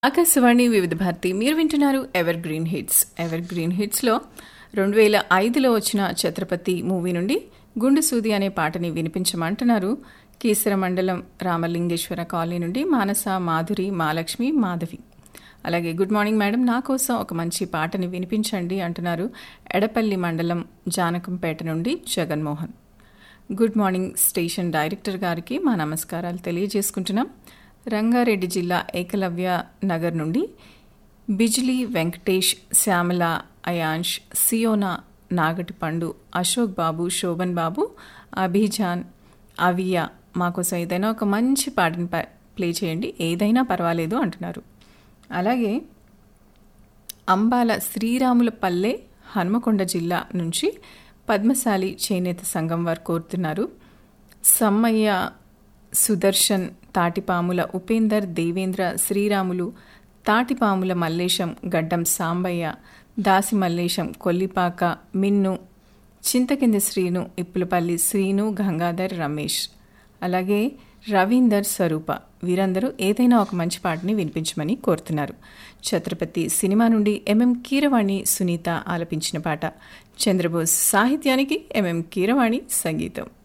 ఆకాశవాణి వివిధ భారతి మీరు వింటున్నారు evergreen hits evergreen హిట్స్లో రెండు వేల ఐదులో వచ్చిన ఛత్రపతి మూవీ నుండి గుండు సూది అనే పాటని వినిపించమంటున్నారు కీసర మండలం రామలింగేశ్వర కాలనీ నుండి మానస మాధురి మాలక్ష్మి మాధవి అలాగే గుడ్ మార్నింగ్ మేడం నా కోసం ఒక మంచి పాటని వినిపించండి అంటున్నారు ఎడపల్లి మండలం జానకంపేట నుండి Jaganmohan good morning station director గారికి మా నమస్కారాలు తెలియజేసుకుంటున్నాం రంగారెడ్డి జిల్లా ఏకలవ్య నగర్ నుండి బిజ్లీ వెంకటేష్ శ్యామల అయాంష్ సియోనా నాగటి పండు అశోక్ బాబు శోభన్ బాబు అభిజాన్ అవియా మాకోసం ఏదైనా ఒక మంచి పాటని ప- ప్లే చేయండి ఏదైనా పర్వాలేదు అంటున్నారు అలాగే అంబాల శ్రీరాముల పల్లె హన్మకొండ జిల్లా నుంచి పద్మశాలి చేనేత సంఘం వారు కోరుతున్నారు సమ్మయ్య సుదర్శన్ తాటిపాముల ఉపేందర్ దేవేంద్ర శ్రీరాములు తాటిపాముల మల్లేశం గడ్డం సాంబయ్య దాసి మల్లేశం కొల్లిపాక మిన్ను చింతకింది శ్రీను ఇప్పులపల్లి శ్రీను గంగాధర్ రమేష్ అలాగే రవీందర్ స్వరూప వీరందరూ ఏదైనా ఒక మంచి పాటని వినిపించమని కోరుతున్నారు ఛత్రపతి సినిమా నుండి ఎంఎం కీరవాణి సునీత ఆలపించిన పాట చంద్రబోస్ సాహిత్యానికి ఎంఎం కీరవాణి సంగీతం